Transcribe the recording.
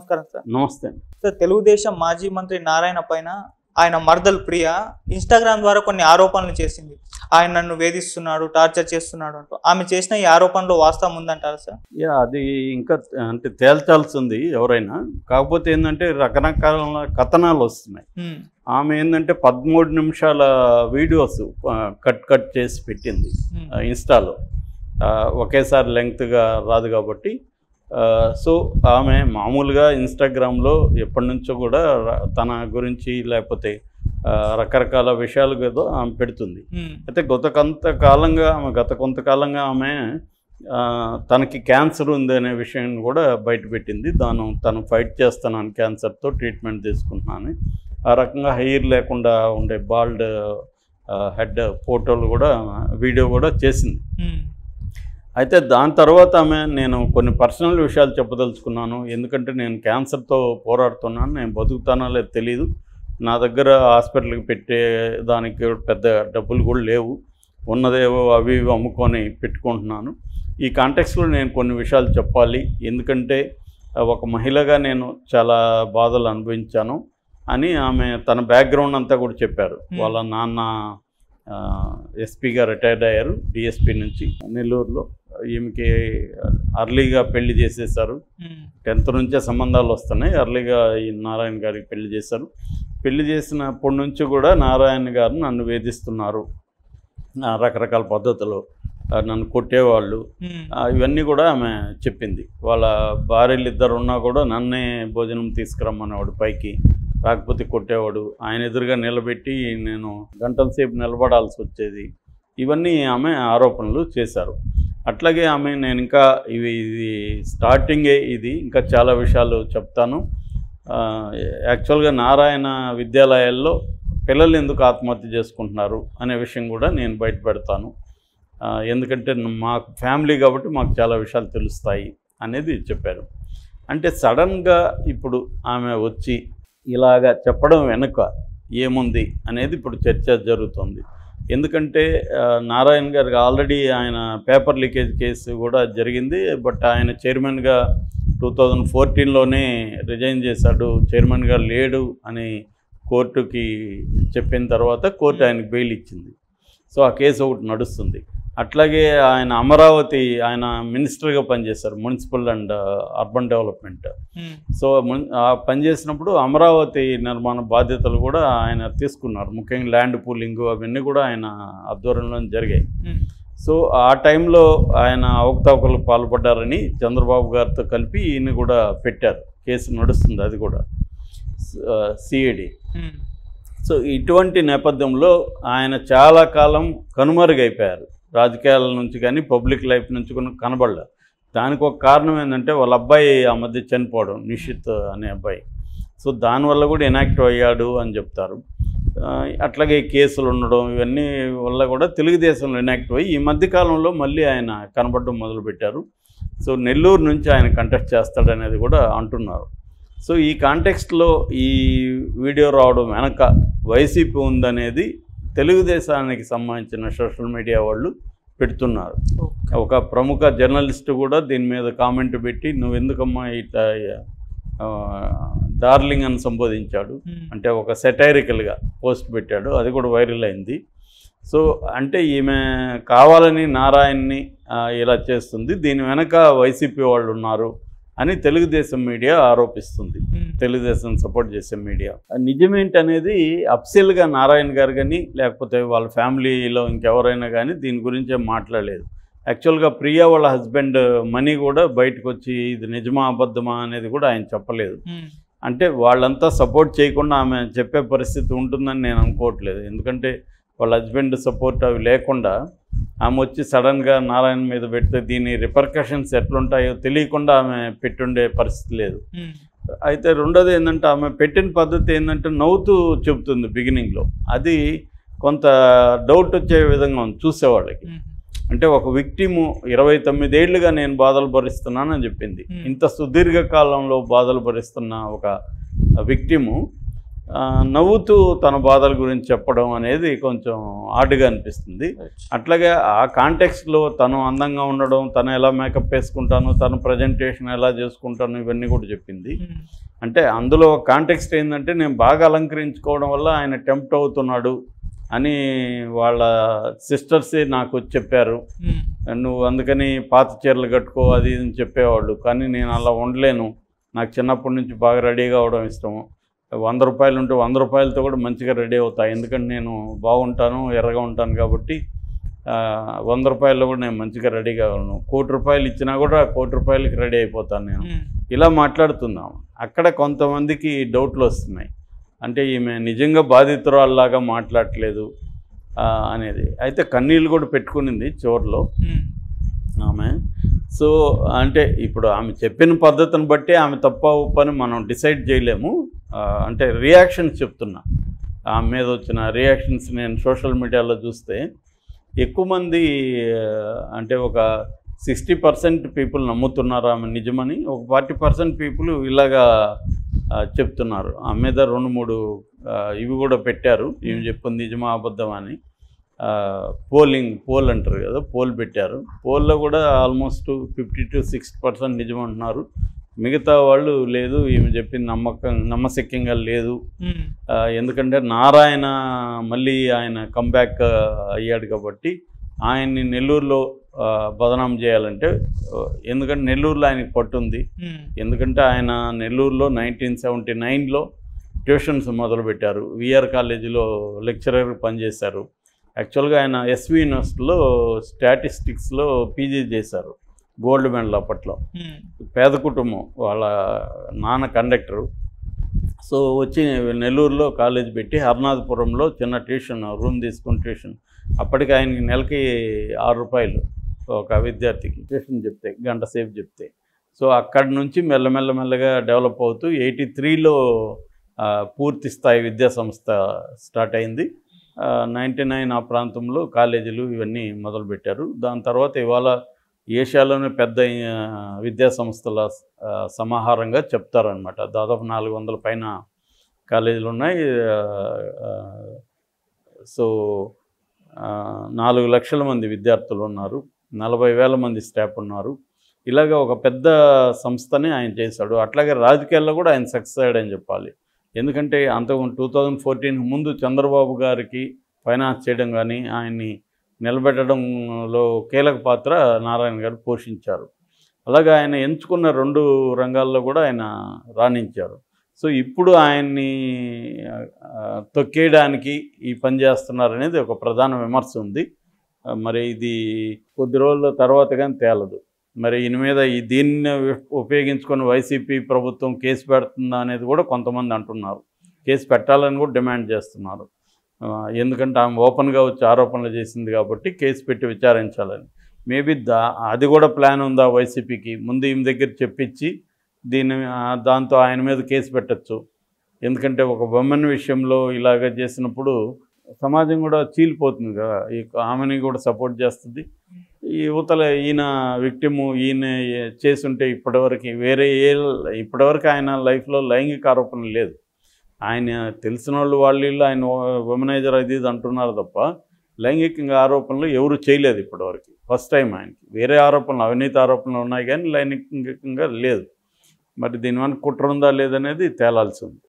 నమస్కారం సార్ నమస్తే సార్ తెలుగుదేశం మాజీ మంత్రి నారాయణ పైన ఆయన మర్దల్ ప్రియ ఇన్స్టాగ్రామ్ ద్వారా కొన్ని ఆరోపణలు చేసింది ఆయన నన్ను వేధిస్తున్నాడు టార్చర్ చేస్తున్నాడు అంటూ ఆమె చేసిన ఈ ఆరోపణలో వాస్తవం ఉందంటారా సార్ యా అది ఇంకా అంటే తేల్చాల్సి ఉంది ఎవరైనా కాకపోతే ఏంటంటే రకరకాల కథనాలు వస్తున్నాయి ఉమ్, ఆమె ఏంటంటే పదమూడు నిమిషాల వీడియోస్ ఆ, కట్ కట్ చేసి పెట్టింది ఉమ్, ఆ, ఇన్స్టాలో ఆ, ఒకేసారి లెంగ్త్గా రాదు కాబట్టి ఆ, సో ఆమె మామూలుగా ఇన్స్టాగ్రామ్లో ఎప్పటి నుంచో కూడా ర- తన గురించి లేకపోతే ఆ, రకరకాల విషయాలు ఏదో ఆమె పెడుతుంది ఉమ్, అయితే గత కొంతకాలంగా ఆమె గత కొంతకాలంగా ఆమె ఆ, తనకి క్యాన్సర్ ఉంది అనే విషయం కూడా బయటపెట్టింది దాను తను ఫైట్ చేస్తున్నాను క్యాన్సర్తో ట్రీట్మెంట్ తీసుకుంటున్నాను ఆ రకంగా హెయిర్ లేకుండా ఉండే బాల్డ్ హెడ్ ఫోటోలు కూడా వీడియో కూడా చేసింది ఉమ్, అయితే దాని తర్వాత ఆమె నేను కొన్ని పర్సనల్ విషయాలు చెప్పదలుచుకున్నాను ఎందుకంటే నేను క్యాన్సర్తో పోరాడుతున్నాను నేను బతుకుతానో లేదో తెలియదు నా దగ్గర హాస్పిటల్కి పెట్టే దానికి పెద్ద డబ్బులు కూడా లేవు ఉన్నదేవో అవి ఇవి అమ్ముకొని పెట్టుకుంటున్నాను ఈ కాంటెక్స్లో నేను కొన్ని విషయాలు చెప్పాలి ఎందుకంటే ఆ, ఒక మహిళగా నేను చాలా బాధలు అనుభవించాను అని ఆమె తన బ్యాక్గ్రౌండ్ అంతా కూడా చెప్పారు వాళ్ళ నాన్న ఎస్పీగా రిటైర్డ్ అయ్యారు డిఎస్పీ నుంచి నెల్లూరులో ఈమెకి అర్లీగా పెళ్లి చేసేసారు ఉమ్, టెన్త్ నుంచే సంబంధాలు వస్తున్నాయి అర్లీగా ఈ నారాయణ గారికి పెళ్లి చేశారు పెళ్లి చేసినప్పటి నుంచి కూడా నారాయణ గారు నన్ను వేధిస్తున్నారు ఆ, రకరకాల పద్ధతులు ఆ, నన్ను కొట్టేవాళ్ళు ఉమ్, ఆ, ఇవన్నీ కూడా ఆమె చెప్పింది వాళ్ళ భార్యలు ఇద్దరు ఉన్నా కూడా నన్నే భోజనం తీసుకురమ్మనేవాడు పైకి రాకపోతే కొట్టేవాడు ఆయన ఎదురుగా నిలబెట్టి నేను గంటల సేపు నిలబడాల్సి వచ్చేది ఇవన్నీ ఆమె ఆరోపణలు చేశారు అట్లాగే ఆమె నేను ఇంకా ఇవి ఇది స్టార్టింగే ఇది ఇంకా చాలా విషయాలు చెప్తాను ఆ, యాక్చువల్గా నారాయణ విద్యాలయాల్లో పిల్లలు ఎందుకు ఆత్మహత్య చేసుకుంటున్నారు అనే విషయం కూడా నేను బయట పెడతాను ఆ, ఎందుకంటే మాకు ఫ్యామిలీ కాబట్టి మాకు చాలా విషయాలు తెలుస్తాయి అనేది చెప్పారు అంటే సడన్గా ఇప్పుడు ఆమె వచ్చి ఇలాగా చెప్పడం వెనుక ఏముంది అనేది ఇప్పుడు చర్చ జరుగుతుంది ఎందుకంటే ఆ, నారాయణ గారికి ఆల్రెడీ ఆయన పేపర్ లీకేజ్ కేసు కూడా జరిగింది బట్ ఆయన చైర్మన్గా టూ థౌజండ్ ఫోర్టీన్లోనే రిజైన్ చేశాడు చైర్మన్గా లేడు అని కోర్టుకి చెప్పిన తర్వాత కోర్టు ఆయనకు బెయిల్ ఇచ్చింది సో ఆ కేసు ఒకటి నడుస్తుంది అట్లాగే ఆయన అమరావతి ఆయన మినిస్టర్గా పనిచేశారు municipal and urban development um, so మున్- ఆ పనిచేసినప్పుడు అమరావతి నిర్మాణ బాధ్యతలు కూడా ఆయన తీసుకున్నారు ముఖ్యంగా ల్యాండ్ పూలింగ్ అవన్నీ కూడా ఆయన ఆధ్వర్యంలో జరిగాయి ఉమ్, సో ఆ టైంలో ఆయన అవకతవకలకు పాల్పడ్డారని చంద్రబాబు గారితో కలిపి ఈయన కూడా పెట్టారు కేసు నడుస్తుంది అది కూడా సిఐడి ఉమ్, సో ఇటువంటి నేపథ్యంలో ఆయన చాలా కాలం కనుమరుగైపోయారు రాజకీయాల నుంచి కానీ పబ్లిక్ లైఫ్ నుంచి కూడా కనబడలేదు దానికి ఒక కారణం ఏంటంటే వాళ్ళ అబ్బాయి ఆ మధ్య చనిపోవడం నిషిత్ అనే అబ్బాయి సో దానివల్ల కూడా ఇనాక్టివ్ అయ్యాడు అని చెప్తారు ఆ, అట్లాగే కేసులు ఉండడం ఇవన్నీ వల్ల కూడా తెలుగుదేశంలో ఇనాక్టివ్ అయ్యి ఈ మధ్య కాలంలో మళ్ళీ ఆయన కనబడడం మొదలుపెట్టారు సో నెల్లూరు నుంచి ఆయన కంటెస్ట్ చేస్తాడనేది కూడా అంటున్నారు సో ఈ కాంటెక్స్ట్లో ఈ వీడియో రావడం వెనక వైసీపీ ఉందనేది తెలుగుదేశానికి సంబంధించిన సోషల్ మీడియా వాళ్ళు పెడుతున్నారు ఓకే. ఒక ప్రముఖ జర్నలిస్ట్ కూడా దీని మీద కామెంట్ పెట్టి నువ్వు ఎందుకమ్మా ఇట్లా ఆ, డార్లింగ్ అని సంబోధించాడు ఉమ్, అంటే ఒక సెటైరికల్గా పోస్ట్ పెట్టాడు అది కూడా వైరల్ అయింది సో అంటే ఈమె కావాలని నారాయణని ఆ, ఇలా చేస్తుంది దీని వెనక వైసీపీ వాళ్ళు ఉన్నారు అని తెలుగుదేశం మీడియా ఆరోపిస్తుంది ఉమ్, తెలుగుదేశం సపోర్ట్ చేసే మీడియా నిజమేంటనేది అఫ్సెల్గా నారాయణ గారు కానీ లేకపోతే వాళ్ళ ఫ్యామిలీలో ఇంకెవరైనా కానీ దీని గురించే మాట్లాడలేదు యాక్చువల్గా ప్రియా వాళ్ళ హస్బెండ్ మనీ కూడా బయటకు వచ్చి ఇది నిజమా అబద్ధమా అనేది కూడా ఆయన చెప్పలేదు ఉమ్, అంటే వాళ్ళంతా సపోర్ట్ చేయకుండా ఆమె చెప్పే పరిస్థితి ఉంటుందని నేను అనుకోవట్లేదు ఎందుకంటే వాళ్ళ హస్బెండ్ సపోర్ట్ అవి లేకుండా ఆమె వచ్చి సడన్గా నారాయణ మీద పెడితే దీని రిపర్కషన్స్ ఎట్లుంటాయో తెలియకుండా ఆమె పెట్టుండే పరిస్థితి లేదు ఉమ్, అయితే రెండోది ఏంటంటే ఆమె పెట్టిన పద్ధతి ఏంటంటే నవ్వుతూ చెబుతుంది బిగినింగ్లో అది కొంత డౌట్ వచ్చే విధంగా ఉంది చూసేవాళ్ళకి ఉమ్, అంటే ఒక విక్టిము ఇరవై తొమ్మిదేళ్లుగా నేను బాధలు భరిస్తున్నానని చెప్పింది Hmm. ఇంత సుదీర్ఘ కాలంలో బాధలు భరిస్తున్న ఒక విక్టిము ఆ, నవ్వుతూ తన బాధల గురించి చెప్పడం అనేది కొంచెం ఆడుగా అనిపిస్తుంది అట్లాగే ఆ కాంటెక్స్లో తను అందంగా ఉండడం తను ఎలా మేకప్ వేసుకుంటాను తను ప్రజెంటేషన్ ఎలా చేసుకుంటాను ఇవన్నీ కూడా చెప్పింది ఉమ్, అంటే అందులో కాంటెక్స్ట్ ఏంటంటే నేను బాగా అలంకరించుకోవడం వల్ల ఆయన టెంప్ట్ అవుతున్నాడు అని వాళ్ళ సిస్టర్సే నాకు వచ్చి చెప్పారు ఉమ్, నువ్వు అందుకని పాత చీరలు కట్టుకో అది ఇది అని చెప్పేవాళ్ళు కానీ నేను అలా ఉండలేను నాకు చిన్నప్పటి నుంచి బాగా రెడీగా అవడం ఇష్టము వంద రూపాయలు ఉంటే వంద రూపాయలతో కూడా మంచిగా రెడీ అవుతా ఎందుకంటే నేను బాగుంటాను ఎర్రగా ఉంటాను కాబట్టి ఆ, వంద రూపాయల్లో కూడా నేను మంచిగా రెడీ కాగలను కోటి రూపాయలు ఇచ్చినా కూడా కోటి రూపాయలకి రెడీ అయిపోతాను నేను ఉమ్, ఇలా మాట్లాడుతున్నాం అక్కడ కొంతమందికి డౌట్లు వస్తున్నాయి అంటే ఈమె నిజంగా బాధితురాల్లాగా మాట్లాడట్లేదు ఆ, అనేది అయితే కన్నీళ్ళు కూడా పెట్టుకునింది చివరిలో ఉమ్, ఆమె సో అంటే ఇప్పుడు ఆమె చెప్పిన పద్ధతిని బట్టి ఆమె తప్ప ఉప్పు అని మనం డిసైడ్ చేయలేము ఆ, అంటే రియాక్షన్స్ చెప్తున్నా ఆమె మీద వచ్చిన రియాక్షన్స్ నేను సోషల్ మీడియాలో చూస్తే ఎక్కువ మంది ఆ, అంటే ఒక సిక్స్టీ పర్సెంట్ పీపుల్ నమ్ముతున్నారు ఆమె నిజమని ఒక ఫార్టీ పర్సెంట్ పీపుల్ ఇలాగా ఆ, చెప్తున్నారు ఆమె మీద రెండు మూడు ఆ, ఇవి కూడా పెట్టారు ఈమె చెప్పింది నిజమా అబద్ధమా అని పోలింగ్ పోల్ అంటారు కదా పోల్ పెట్టారు పోల్లో కూడా almost fifty to sixty percent నిజం అంటున్నారు మిగతా వాళ్ళు లేదు ఈమె చెప్పింది నమ్మకం నమ్మశక్యంగా లేదు ఉమ్, ఆ, ఎందుకంటే నారాయణ మళ్ళీ ఆయన కంబ్యాక్ అయ్యాడు కాబట్టి ఆయన్ని నెల్లూరులో ఆ, బదనాం చేయాలంటే ఆ, ఎందుకంటే నెల్లూరులో ఆయనకి పట్టుంది ఉమ్, ఎందుకంటే ఆయన నెల్లూరులో నైన్టీన్ సెవెంటీ నైన్లో ట్యూషన్స్ మొదలుపెట్టారు విఆర్ కాలేజీలో లెక్చరర్ పనిచేశారు యాక్చువల్గా ఆయన ఎస్వి యూనివర్సిటీలో స్టాటిస్టిక్స్లో పీజీ చేశారు గోల్డ్ మెడల్ అప్పట్లో ఉమ్, పేద కుటుంబం వాళ్ళ నాన్న కండక్టరు సో వచ్చి నెల్లూరులో కాలేజ్ పెట్టి హర్నాథపురంలో చిన్న ట్యూషన్ రూమ్ తీసుకుని ట్యూషన్ అప్పటికి ఆయనకి నెలకి ఆరు రూపాయలు ఒక విద్యార్థికి ట్యూషన్ చెప్తే గంట సేపు చెప్తే సో అక్కడి నుంచి మెల్లమెల్ల మెల్లగా డెవలప్ అవుతూ ఎయిటీ త్రీలో పూర్తి స్థాయి విద్యా సంస్థ స్టార్ట్ అయింది నైంటీ నైన్ ఆ ప్రాంతంలో కాలేజీలు ఇవన్నీ మొదలుపెట్టారు దాని తర్వాత ఇవాళ ఏషియాలోనే పెద్ద ఆ, విద్యా సంస్థల ఆ, సమాహారంగా చెప్తారనమాట దాదాపు నాలుగు వందల పైన కాలేజీలు ఉన్నాయి ఆ, ఆ, సో ఆ, నాలుగు లక్షల మంది విద్యార్థులు ఉన్నారు నలభై వేల మంది స్టాఫ్ ఉన్నారు ఇలాగ ఒక పెద్ద సంస్థని ఆయన చేశాడు అట్లాగే రాజకీయాల్లో కూడా ఆయన సక్సెస్ అయ్యాడని చెప్పాలి ఎందుకంటే అంతకు టూ థౌజండ్ ఫోర్టీన్ ముందు చంద్రబాబు గారికి ఫైనాన్స్ చేయడం కానీ ఆయన్ని నిలబెట్టడంలో కీలక పాత్ర నారాయణ గారు పోషించారు అలాగే ఆయన ఎంచుకున్న రెండు రంగాల్లో కూడా ఆయన రాణించారు సో ఇప్పుడు ఆయన్ని ఆ, తొక్కేయడానికి ఈ పని చేస్తున్నారు అనేది ఒక ప్రధాన విమర్శ ఉంది ఆ, మరి ఇది కొద్ది రోజుల తర్వాత కానీ తేలదు మరి ఈయన మీద ఈ దీన్ని ఉపయోగించుకొని వైసీపీ ప్రభుత్వం కేసు పెడుతుందా అనేది కూడా కొంతమంది అంటున్నారు కేసు పెట్టాలని కూడా డిమాండ్ చేస్తున్నారు ఆ, ఎందుకంటే ఆమె ఓపెన్గా వచ్చి ఆరోపణలు చేసింది కాబట్టి కేసు పెట్టి విచారించాలని మేబీ దా అది కూడా ప్లాన్ ఉందా వైసీపీకి ముందు ఈమె దగ్గర చెప్పించి దీన్ని ఆ, దాంతో ఆయన మీద కేసు పెట్టచ్చు ఎందుకంటే ఒక ఉమెన్ విషయంలో ఇలాగ చేసినప్పుడు సమాజం కూడా చీలిపోతుంది కదా ఈ ఆమెని కూడా సపోర్ట్ చేస్తుంది ఈ యువతల ఈయన విక్టిము ఈయన చేసుంటే ఇప్పటివరకు వేరే ఏ ఇప్పటివరకు ఆయన లైఫ్లో లైంగిక ఆరోపణ లేదు ఆయన తెలిసిన వాళ్ళు వాళ్ళు వీళ్ళు ఆయన ఉమెనైజర్ అది ఇది అంటున్నారు తప్ప లైంగికంగా ఆరోపణలు ఎవరు చేయలేదు ఇప్పటివరకు ఫస్ట్ టైం ఆయనకి వేరే ఆరోపణలు అవినీతి ఆరోపణలు ఉన్నాయి కానీ లైంగికంగా లేదు మరి దీనివల్ల కుట్ర ఉందా లేదనేది తేలాల్సి ఉంది